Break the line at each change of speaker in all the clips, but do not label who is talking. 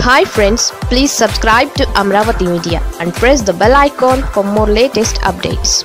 hi friends please subscribe to Amaravati media and press the bell icon for more latest updates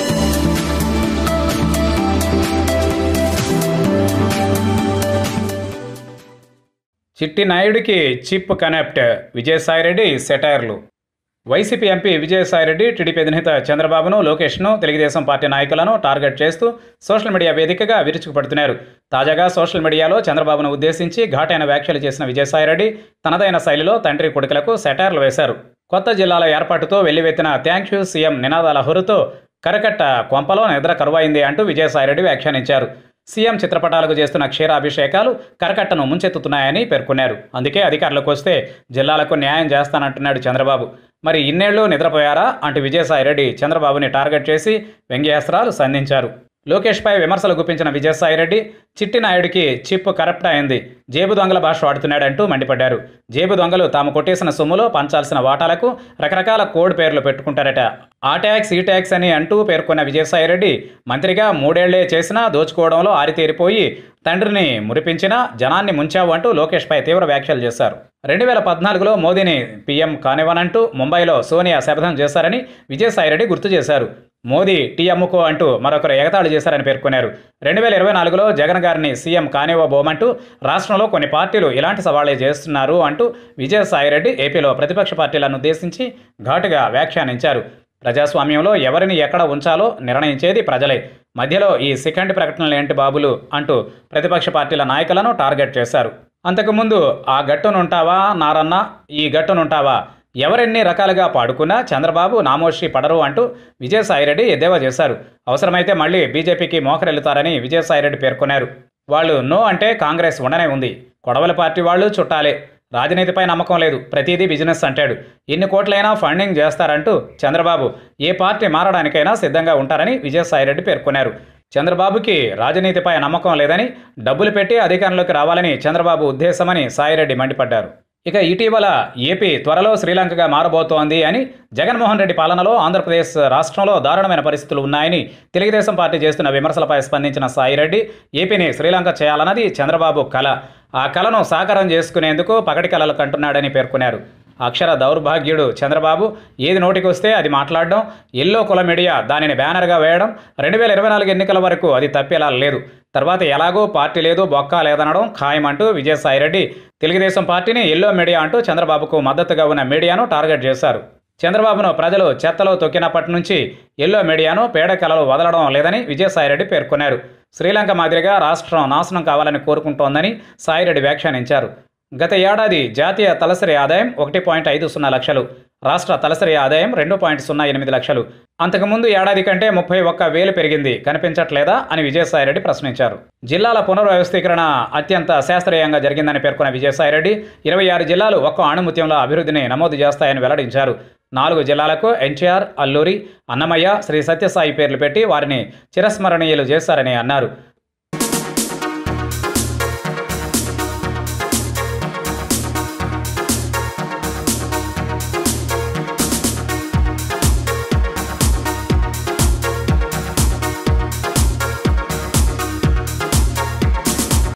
Chitti నాయుడికి chip connect Vijayasai Reddy సెటైర్లు YCP MP Vijayasai Reddy TDP అధినేత చంద్రబాబును లోకేష్ను Telugu Desam party నాయకులను target చేస్తూ social media వేదికగా విరుచుకుపడుతున్నారు తాజాగా సోషల్ మీడియాలో చంద్రబాబును ఉద్దేశించి ఘాటైన వ్యాఖ్యలు చేసిన విజయసాయిరెడ్డి తనదైన శైలిలో తండ్రి కొడుకులకు సెటైర్లు వేశారు కొత్త జిల్లాల ఏర్పాటుతో వెల్లివెత్తిన థ్యాంక్ యూ సీఎం నినాదాల హురుతో కరకట్ట కొంపలో నిద్ర కరువైంది అంటూ విజయసాయిరెడ్డి వ్యాఖ్యానించారు సీఎం చిత్రపటాలకు చేస్తున్న క్షీరాభిషేకాలు కరకట్టను ముంచెత్తుతున్నాయని పేర్కొన్నారు అందుకే అధికారులకు వస్తే జిల్లాలకు న్యాయం చేస్తానంటున్నాడు చంద్రబాబు మరి ఇన్నేళ్లు నిద్రపోయారా అంటూ విజయసాయిరెడ్డి చంద్రబాబుని టార్గెట్ చేసి వ్యంగ్యాస్త్రాలు సంధించారు లోకేష్పై విమర్శలు గుప్పించిన విజయసాయిరెడ్డి చిట్టి నాయుడికి చిప్ కరప్ట్ అయింది జేబు దొంగల భాష వాడుతున్నాడంటూ మండిపడ్డారు జేబు దొంగలు తాము కొట్టేసిన సొమ్ములో పంచాల్సిన వాటాలకు రకరకాల కోడ్ పేర్లు పెట్టుకుంటారట ఆ ట్యాక్స్ ఈ ట్యాక్స్ అని అంటూ పేర్కొన్న విజయసాయిరెడ్డి మంత్రిగా మూడేళ్లే చేసినా దోచుకోవడంలో ఆరితేరిపోయి తండ్రిని మురిపించినా జనాన్ని ముంచావు అంటూ లోకేష్పై తీవ్ర వ్యాఖ్యలు చేశారు రెండు వేల పద్నాలుగులో మోదీని పీఎం కానివ్వనంటూ ముంబైలో సోనియా శపథం చేశారని విజయసాయిరెడ్డి గుర్తు చేశారు మోదీ టీ అమ్ముకో అంటూ మరొకరు ఎగతాళి చేశారని పేర్కొన్నారు రెండు వేల ఇరవై నాలుగులో జగన్ గారిని సీఎం కానివ్వబోమంటూ రాష్ట్రంలో కొన్ని పార్టీలు ఇలాంటి సవాళ్లే చేస్తున్నారు అంటూ విజయసాయిరెడ్డి ఏపీలో ప్రతిపక్ష పార్టీలను ఉద్దేశించి ఘాటుగా వ్యాఖ్యానించారు ప్రజాస్వామ్యంలో ఎవరిని ఎక్కడ ఉంచాలో నిర్ణయించేది ప్రజలే మధ్యలో ఈ సికండ్ ప్రకటనలు ఏంటి బాబులు అంటూ ప్రతిపక్ష పార్టీల నాయకులను టార్గెట్ చేశారు అంతకుముందు ఆ గట్టునుంటావా నారన్న ఈ గట్టునుంటావా ఎవరెన్ని రకాలుగా పాడుకున్నా చంద్రబాబు నామోషి పడరు అంటూ విజయసాయిరెడ్డి ఎద్దేవా చేశారు అవసరమైతే మళ్ళీ బీజేపీకి మోకరెళ్తారని విజయసాయిరెడ్డి పేర్కొన్నారు వాళ్ళు నో అంటే కాంగ్రెస్ ఉండనే ఉంది కొడవల పార్టీ వాళ్ళు చుట్టాలే రాజనీతిపై నమ్మకం లేదు ప్రతిదీ బిజినెస్ అంటాడు ఎన్ని కోట్లైనా ఫండింగ్ చేస్తారంటూ చంద్రబాబు ఏ పార్టీ మారడానికైనా సిద్ధంగా ఉంటారని విజయసాయిరెడ్డి పేర్కొన్నారు చంద్రబాబుకి రాజనీతిపై నమ్మకం లేదని డబ్బులు పెట్టి అధికారంలోకి రావాలని చంద్రబాబు ఉద్దేశమని సాయిరెడ్డి మండిపడ్డారు ఇక ఇటీవల ఏపీ త్వరలో శ్రీలంకగా మారబోతోంది అని జగన్మోహన్ రెడ్డి పాలనలో ఆంధ్రప్రదేశ్ రాష్ట్రంలో దారుణమైన పరిస్థితులు ఉన్నాయని తెలుగుదేశం పార్టీ చేస్తున్న విమర్శలపై స్పందించిన సాయిరెడ్డి ఏపీని శ్రీలంక చేయాలన్నది చంద్రబాబు కళ ఆ కళను సాకారం చేసుకునేందుకు పగటి కళలు కంటున్నాడని పేర్కొన్నారు అక్షర దౌర్భాగ్యుడు చంద్రబాబు ఏది నోటికి వస్తే అది మాట్లాడడం ఎల్లో కుల మీడియా దానిని బ్యానర్గా వేయడం రెండు వేల ఇరవై నాలుగు ఎన్నికల వరకు అది తప్పేలా లేదు తర్వాత ఎలాగో పార్టీ లేదు బొక్క లేదనడం ఖాయమంటూ విజయసాయిరెడ్డి తెలుగుదేశం పార్టీని ఎల్లో మీడియా అంటూ చంద్రబాబుకు మద్దతుగా ఉన్న మీడియాను టార్గెట్ చేశారు చంద్రబాబును ప్రజలు చెత్తలో తొక్కినప్పటి నుంచి ఎల్లో మీడియాను పేడ కలలు వదలడం లేదని విజయసాయిరెడ్డి పేర్కొన్నారు శ్రీలంక మాదిరిగా రాష్ట్రం నాశనం కావాలని కోరుకుంటోందని సాయిరెడ్డి వ్యాఖ్యానించారు గత ఏడాది జాతీయ తలసరి ఆదాయం ఒకటి పాయింట్ ఐదు సున్నా లక్షలు రాష్ట్ర తలసరి ఆదాయం రెండు పాయింట్ సున్నా ఎనిమిది లక్షలు అంతకుముందు ఏడాది కంటే ముప్పై ఒక్క వేలు పెరిగింది కనిపించట్లేదా అని విజయసాయిరెడ్డి ప్రశ్నించారు జిల్లాల పునర్వ్యవస్థీకరణ అత్యంత శాస్త్రీయంగా జరిగిందని పేర్కొన్న విజయసాయిరెడ్డి ఇరవై ఆరు జిల్లాలు ఒక్క అణుముత్యంలో అభివృద్ధిని నమోదు చేస్తాయని వెల్లడించారు నాలుగు జిల్లాలకు ఎన్టీఆర్ అల్లూరి అన్నమయ్య శ్రీ సత్యసాయి పేర్లు పెట్టి వారిని చిరస్మరణీయులు చేశారని అన్నారు